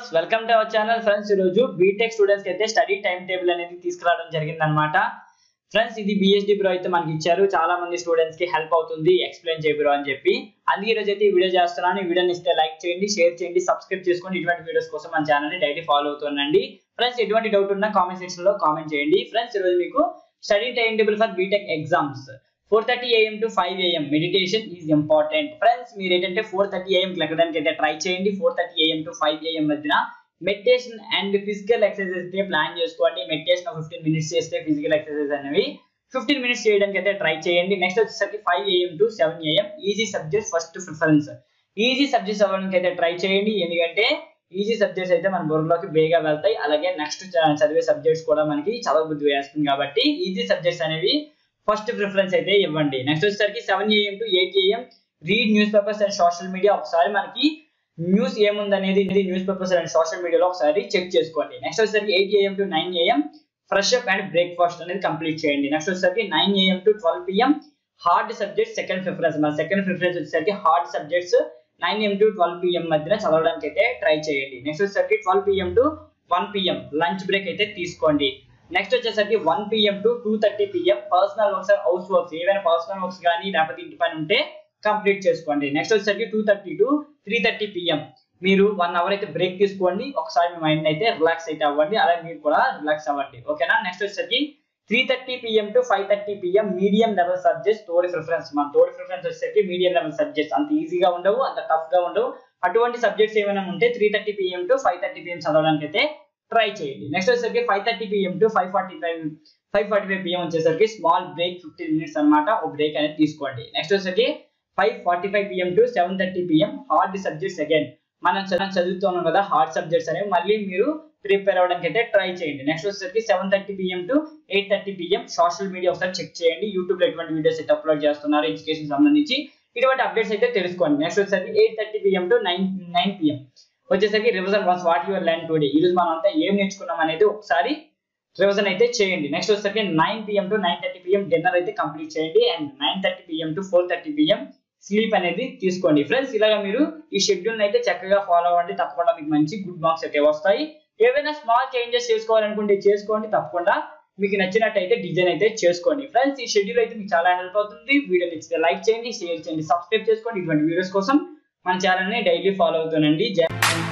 friends welcome to our channel friends ఈరోజు BTech students కి అయితే స్టడీ టైం టేబుల్ అనేది తీసుకురావడం జరిగింది అనమాట ఫ్రెండ్స్ ఇది బిఎస్డి బ్రో అయితే మనకి ఇచ్చారు చాలా మంది స్టూడెంట్స్ కి హెల్ప్ అవుతుంది ఎక్స్ప్లెయిన్ చేయ బ్రో అని చెప్పి అందుకే ఈరోజు అయితే ఈ వీడియో చేస్తున్నాను ఈ వీడియోని ఇస్తే లైక్ చేయండి షేర్ చేయండి సబ్స్క్రైబ్ చేసుకోండి ఇటువంటి వీడియోస్ కోసం మన ఛానల్ ని డైలీ ఫాలో అవుతుండండి ఫ్రెండ్స్ ఎటువంటి డౌట్ ఉన్నా కామెంట్ సెక్షన్ లో కామెంట్ చేయండి ఫ్రెండ్స్ ఈరోజు మీకు study time table for BTech exams four thirty AM to five AM meditation is important friends మీరు ఏంటంటే ఫోర్ థర్టీ ఏఎం లెక్కడానికి అయితే ట్రై చేయండి four thirty AM to five AM మధ్యన మెడిటేషన్ అండ్ ఫిజికల్ ఎక్సర్సైజ్ అయితే plan చేసుకోండి meditation fifteen minutes చేస్తే physical exercise అనేవి ఫిఫ్టీన్ మినిట్స్ చేయడానికి అయితే ట్రై చేయండి నెక్స్ట్ వచ్చేసరికి five AM to seven AM easy subjects first preference easy subjects అవ్వడానికి అయితే ట్రై చేయండి ఎందుకంటే ఈజీ సబ్జెక్ట్స్ అయితే మన బుర్రలోకి బేగా వెళ్తాయి అలాగే నెక్స్ట్ చదివే సబ్జెక్ట్స్ కూడా మనకి చదవబుద్ధి వేస్తుంది కాబట్టి ఈజీ సబ్జెక్ట్స్ అనేవి ఫస్ట్ ప్రిఫరెన్స్ అయితే ఇవ్వండి నెక్స్ట్ వచ్చేసరికి seven AM to eight AM read newspapers and social media ఒకసారి మనకి న్యూస్ ఏముంది అనేది న్యూస్ పేపర్స్ అండ్ సోషల్ మీడియాలో ఒకసారి చెక్ చేసుకోండి నెక్స్ట్ వచ్చేసరికి eight AM to nine AM fresh up and breakfast అనేది కంప్లీట్ చేయండి నెక్స్ట్ వచ్చేసరికి nine AM to twelve PM hard subject second preference మన సెకండ్ ప్రిఫరెన్స్ వచ్చేసరికి hard subjects nine AM to twelve PM మధ్యన చదవడానికి అయితే ట్రై చేయండి నెక్స్ట్ వచ్చేసరికి twelve PM to one PM lunch break అయితే తీసుకోండి నెక్స్ట్ వచ్చేసరికి one PM to two thirty PM personal works house works ఏవైనా పర్సనల్ వర్క్స్ కానీ లేకపోతే ఇంటి పని ఉంటే కంప్లీట్ చేసుకోండి నెక్స్ట్ వచ్చేసరికి two thirty to three thirty PM మీరు వన్ అవర్ అయితే బ్రేక్ తీసుకోండి ఒకసారి మీ మైండ్ అయితే రిలాక్స్ అయితే అవ్వండి అలాగే మీరు కూడా రిలాక్స్ అవ్వండి ఓకేనా నెక్స్ట్ వచ్చేసరికి three thirty PM to five thirty PM medium level subjects తోడి ప్రిఫరెన్స్ మన తోడి ప్రిఫరెన్స్ వచ్చేసరికి మీడియం లెవెల్ సబ్జెక్ట్స్ అంత ఈజీగా ఉండవు అంత టఫ్ గా ఉండవు అటువంటి సబ్జెక్ట్స్ ఏమైనా ఉంటే three thirty PM to five thirty PM చదవడానికి అయితే ట్రై చేయండి నెక్స్ట్ వచ్చేసరికి five thirty PM to five forty five five forty five PM వచ్చేసరికి స్మాల్ బ్రేక్ ఫిఫ్టీన్ మినిట్స్ అనమాట ఒక బ్రేక్ అనేది తీసుకోండి నెక్స్ట్ వచ్చేసరికి five forty five PM to seven thirty PM hard subjects again మనం చదువు చదువుతున్నాం కదా హార్డ్ సబ్జెక్ట్స్ అనేవి మళ్ళీ మీరు ప్రిపేర్ అవ్వడానికి అయితే ట్రై చేయండి నెక్స్ట్ వచ్చేసరికి seven thirty PM to eight thirty PM social media ఒకసారి చెక్ చేయండి యూట్యూబ్ లో ఎటువంటి వీడియోస్ అయితే అప్లోడ్ చేస్తున్నారు ఎడ్యుకేషన్ సంబంధించి ఇటువంటి అప్డేట్స్ అయితే తెలుసుకోండి నెక్స్ట్ వచ్చేసరికి eight thirty PM to nine nine PM వచ్చేసరికి revision once what you learned today ఈ రోజు మనం అంతా ఏం నేర్చుకున్నాం అనేది ఒకసారి రివిజన్ అయితే చేయండి నెక్స్ట్ వచ్చేసరికి nine PM to nine thirty PM dinner అయితే కంప్లీట్ చేయండి and nine thirty PM to four thirty PM sleep అనేది తీసుకోండి ఫ్రెండ్స్ ఇలాగా మీరు ఈ షెడ్యూల్ అయితే చక్కగా ఫాలో అవ్వండి తప్పకుండా మీకు మంచి గుడ్ మార్క్స్ అయితే వస్తాయి ఏవైనా స్మాల్ చేంజెస్ చేసుకోవాలనుకుంటే చేసుకోండి తప్పకుండా మీకు నచ్చినట్టయితే డిజైన్ అయితే చేసుకోండి ఫ్రెండ్స్ ఈ షెడ్యూల్ అయితే మీకు చాలా హెల్ప్ అవుతుంది వీడియో నచ్చితే లైక్ చేయండి షేర్ చేయండి సబ్స్క్రైబ్ చేసుకోండి ఇటువంటి వీడియోస్ కోసం మన ఛానల్ ని డైలీ ఫాలో అవుతానండి జై